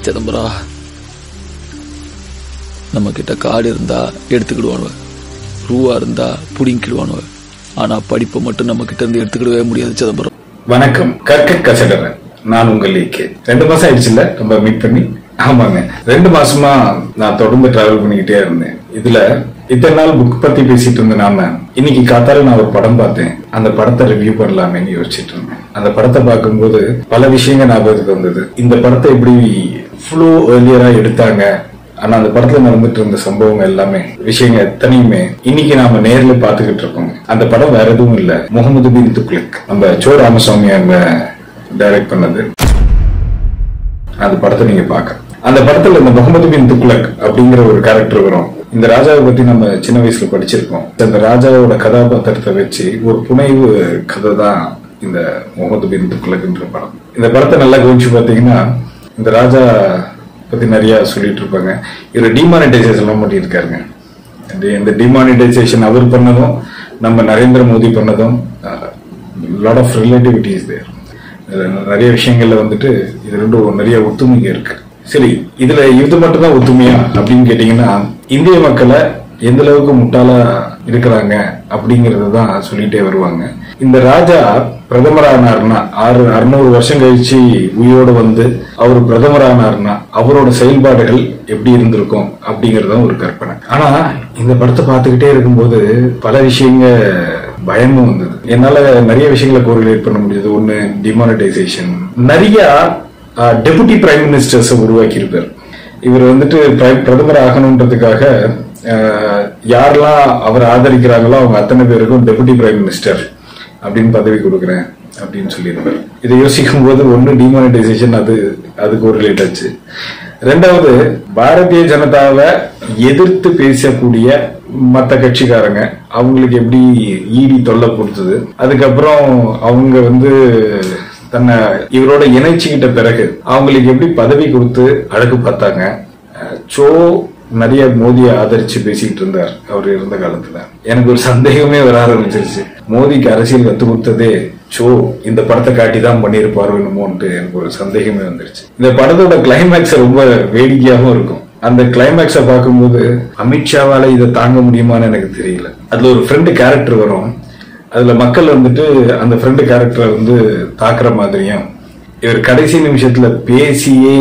சிதம்பரம் நம்ம கிட்ட காடு இருந்தா எடுத்துக்கிடுவானுவ ரூவா இருந்தா புடிங்கிடுவானுவ ஆனா படிப்பை மட்டும் நம்ம கிட்ட இருந்து எடுத்துக்கிடவே முடியாது சிதம்பரம் வணக்கம் கற்க கசடறேன் நான் உங்கள் ஈகே ரெண்டு மாசம் ஆயிடுச்சுல்ல நம்ம மீட் பண்ணி ஆமாங்க ரெண்டு மாசமா நான் தொடர்ந்து டிராவல் பண்ணிக்கிட்டே இருந்தேன் இதுல இத்தனை நாள் புக் பத்தி பேசிட்டு இருந்த நாம இன்னைக்கு காத்தால நான் ஒரு படம் பார்த்தேன் அந்த படத்தை ரிவ்யூ பண்ணலாமேன்னு யோசிச்சுட்டு இருந்தேன் அந்த படத்தை பார்க்கும்போது பல விஷயங்கள் ஞாபகத்துக்கு வந்தது இந்த படத்தை எப்படி இவ்வளோ ஏர்லியரா எடுத்தாங்க ஆனா அந்த படத்துல நடந்துட்டு இருந்த சம்பவங்கள் எல்லாமே விஷயங்கள் எத்தனையுமே இன்னைக்கு நாம நேர்ல பாத்துக்கிட்டு இருக்கோம் அந்த படம் வேற எதுவும் இல்ல முகமது பின் துக்ளக் நம்ம சோ ராமசாமி அவங்க டைரக்ட் பண்ணது அந்த படத்தை நீங்க பார்க்க அந்த படத்துல இந்த முகமது பின் துக்ளக் அப்படிங்கிற ஒரு கேரக்டர் வரும் இந்த ராஜாவை பத்தி நம்ம சின்ன வயசுல படிச்சிருக்கோம் அந்த ராஜாவோட கதாபாத்திரத்தை வச்சு ஒரு புனைவு கதை தான் இந்த முகமது பின் துக்ளக்ன்ற படம் இந்த படத்தை நல்லா கவனிச்சு பாத்தீங்கன்னா இந்த ராஜா பத்தி நிறைய சொல்லிட்டு இருப்பாங்க இவர் டிமானிட்டைசேஷன் பண்ணியிருக்காருங்க இந்த- இந்த டிமானிட்டைசேஷன் அவர் பண்ணதும் நம்ம நரேந்திர மோடி பண்ணதும் லாட் ஆஃப் ரிலேட்டிவிட்டிஸ் தேர் நிறைய விஷயங்கள்ல வந்துட்டு இது ரெண்டும் நிறைய ஒத்துமைங்க இருக்கு சரி இதுல இது மட்டும் தான் ஒத்துமையா அப்படின்னு கேட்டீங்கன்னா இந்திய மக்களை எந்த அளவுக்கு முட்டாளா இருக்கிறாங்க அப்படிங்கறது தான் சொல்லிட்டே வருவாங்க இந்த ராஜா பிரதமரானார்னா ஆறு அறுநூறு வருஷம் கழிச்சு உயிரோட வந்து அவர் பிரதமரானார்னா அவரோட செயல்பாடுகள் எப்படி இருந்திருக்கும் அப்படிங்கறது தான் ஒரு கற்பனை ஆனா இந்த படத்தை பார்த்துக்கிட்டே இருக்கும்போது பல விஷயங்க பயமும் வந்தது என்னால நிறைய விஷயங்களை கோரிலேட் பண்ண முடிஞ்சது ஒண்ணு டிமானிட்டைசேஷன் நிறைய டெபுட்டி பிரைம் மினிஸ்டர்ஸ் உருவாக்கி இருப்பார் இவர் வந்துட்டு பிரை- பிரதமர் ஆகணுன்றதுக்காக அஹ், யாரெல்லாம் அவர் ஆதரிக்கிறாங்களோ அவங்க அத்தனை பேருக்கும் டெபுட்டி பிரைம் மினிஸ்டர் அப்படின்னு பதவி கொடுக்குறேன் அப்படின்னு சொல்லியிருப்பார் இதை யோசிக்கும் போது ஒன்னு டிமானிட்டைசேஷன் அது அதுக்கு ஒரு ரிலேட் ஆச்சு ரெண்டாவது பாரதிய ஜனதாவை எதிர்த்து பேசக்கூடிய மத்த கட்சிக்காரங்க அவங்களுக்கு எப்படி ஈடி தொல்லை கொடுத்தது அதுக்கப்புறம் அவங்க வந்து தன்னை இவரோட இணைச்சுக்கிட்ட பிறகு அவங்களுக்கு எப்படி பதவி கொடுத்து அழகு பார்த்தாங்க அஹ் சோ நிறைய மோதியை ஆதரிச்சு பேசிட்டு இருந்தார் அவர் இருந்த காலத்துல எனக்கு ஒரு சந்தேகமே வர ஆரம்பிச்சிருச்சு மோதிக்கு அரசியல் கத்து கொடுத்ததே சோ இந்த படத்தை காட்டி தான் பண்ணியிருப்பாரோ என்னமோன்ட்டு எனக்கு ஒரு சந்தேகமே வந்துருச்சு இந்த படத்தோட கிளைமேக்ஸ் ரொம்ப வேடிக்கையாகவும் இருக்கும் அந்த கிளைமேக்ஸை பார்க்கும்போது அமித்ஷாவால இதை தாங்க முடியுமான்னு எனக்கு தெரியல அதுல ஒரு ஃப்ரெண்டு கேரக்டர் வரும் அதுல மக்கள் வந்துட்டு அந்த ஃப்ரெண்டு கேரக்டரை வந்து தாக்குற மாதிரியும் இவர் கடைசி நிமிஷத்துல பேசியே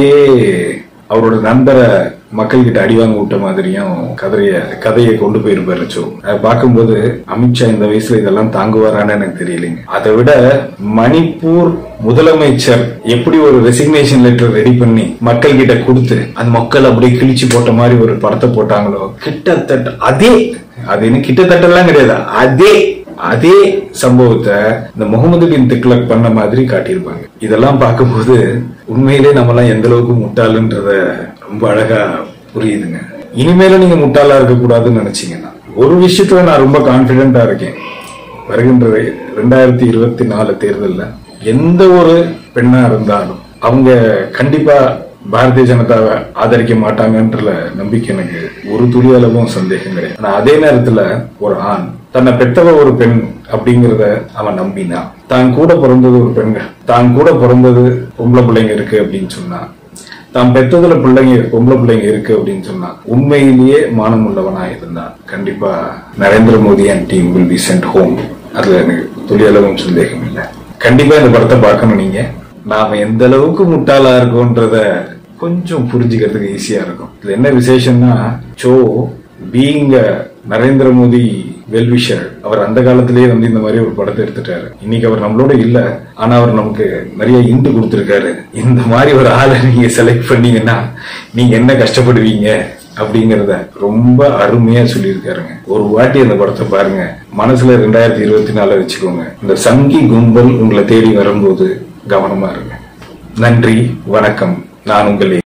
அவரோட நண்பரை மக்கள் கிட்ட அடி வாங்க விட்ட மாதிரியும் கதைய கதையை கொண்டு போயிருப்பாரு சோ அதை பார்க்கும்போது அமித்ஷா இந்த வயசுல இதெல்லாம் தாங்குவாரான்னு எனக்கு தெரியலைங்க அதை விட மணிப்பூர் முதலமைச்சர் எப்படி ஒரு ரெசிக்னேஷன் லெட்டர் ரெடி பண்ணி மக்கள் கிட்ட கொடுத்து அந்த மக்கள் அப்படியே கிழிச்சு போட்ட மாதிரி ஒரு படத்தை போட்டாங்களோ கிட்டத்தட்ட அதே அது இன்னும் கிட்டத்தட்ட எல்லாம் கிடையாது அதே அதே சம்பவத்தை இந்த முகமது பின் திக்லக் பண்ண மாதிரி காட்டியிருப்பாங்க இதெல்லாம் பார்க்கும்போது உண்மையிலே நம்மலாம் எந்த அளவுக்கு முட்டாளுன்றத ரொம்ப அழகா புரியுதுங்க இனிமேலும் நீங்க முட்டாளா இருக்க கூடாதுன்னு நினைச்சீங்கன்னா ஒரு விஷயத்துல நான் ரொம்ப கான்பிடென்டா இருக்கேன் வருகின்ற ரெண்டாயிரத்தி இருபத்தி நாலு தேர்தல்ல எந்த ஒரு பெண்ணா இருந்தாலும் அவங்க கண்டிப்பா பாரதிய ஜனதாவை ஆதரிக்க மாட்டாங்கன்ற நம்பிக்கை எனக்கு ஒரு துளி அளவும் சந்தேகம் கிடையாது ஆனா அதே நேரத்துல ஒரு ஆண் தன்னை பெற்றவ ஒரு பெண் அப்படிங்கறத அவன் நம்பினான் தான் கூட பிறந்தது ஒரு பெண்கள் தான் கூட பிறந்தது பொம்பளை பிள்ளைங்க இருக்கு அப்படின்னு சொன்னா தான் பெற்றதுல பிள்ளைங்க பொம்பளை பிள்ளைங்க இருக்கு அப்படின்னு சொன்னா உண்மையிலேயே மானம் உள்ளவனா இருந்தான் கண்டிப்பா Narendra Modi and team will be sent home அதுல எனக்கு துளி அளவும் சந்தேகம் இல்லை கண்டிப்பா இந்த படத்தை பார்க்கணும் நீங்க நாம எந்த அளவுக்கு முட்டாளா இருக்கோன்றத கொஞ்சம் புரிஞ்சுக்கிறதுக்கு ஈஸியா இருக்கும் இதுல என்ன விசேஷம்னா so being Narendra Modi well wisher அவர் அந்த காலத்திலேயே வந்து இந்த மாதிரி ஒரு படத்தை எடுத்துட்டாரு இன்னைக்கு அவர் நம்மளோட இல்ல ஆனா அவர் நமக்கு நிறைய இண்டு கொடுத்திருக்காரு இந்த மாதிரி ஒரு ஆளை நீங்க செலக்ட் பண்ணீங்கன்னா நீங்க என்ன கஷ்டப்படுவீங்க அப்படிங்கறத ரொம்ப அருமையா சொல்லியிருக்காருங்க ஒரு வாட்டி அந்த படத்தை பாருங்க மனசுல ரெண்டாயிரத்தி இருபத்தி நாலு வச்சுக்கோங்க இந்த சங்கி கும்பல் உங்களை தேடி வரும்போது கவனமா இருங்க நன்றி வணக்கம் நான் உங்களே